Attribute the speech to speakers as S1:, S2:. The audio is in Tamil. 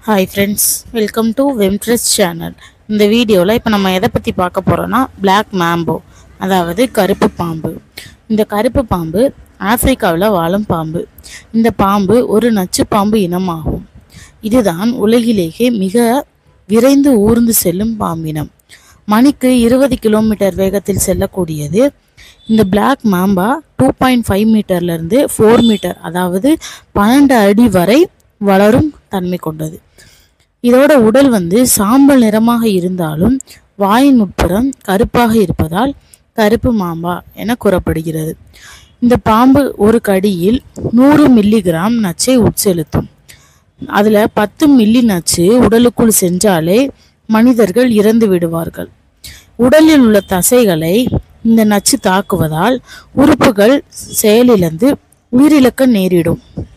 S1: ஹாய் ஃப்ரெண்ட்ஸ் வெல்கம் டு வெம்ட்ரெஸ் சேனல் இந்த வீடியோவில் இப்போ நம்ம எதை பற்றி பார்க்க போகிறோன்னா Black மேம்போ அதாவது கருப்பு பாம்பு இந்த கருப்பு பாம்பு ஆப்பிரிக்காவில் வாழும் பாம்பு இந்த பாம்பு ஒரு நச்சு பாம்பு இனமாகும் இதுதான் உலகிலேயே மிக விரைந்து ஊர்ந்து செல்லும் பாம்பினம் மணிக்கு இருபது கிலோமீட்டர் வேகத்தில் செல்லக்கூடியது இந்த Black mamba two point five மீட்டர்லேருந்து ஃபோர் மீட்டர் அதாவது பன்னெண்டு அடி வரை வளரும் தன்மை கொண்டது இதோட உடல் வந்து சாம்பல் நிறமாக இருந்தாலும் வாயின் உட்புறம் கருப்பாக இருப்பதால் கருப்பு மாம்பா என கூறப்படுகிறது இந்த பாம்பு ஒரு கடியில் நூறு மில்லிகிராம் நச்சை உட்செலுத்தும் அதில் பத்து மில்லி நச்சு உடலுக்குள் சென்றாலே மனிதர்கள் இறந்து விடுவார்கள் உடலில் உள்ள தசைகளை இந்த நச்சு தாக்குவதால் உறுப்புகள் செயலிழந்து உயிரிழக்க நேரிடும்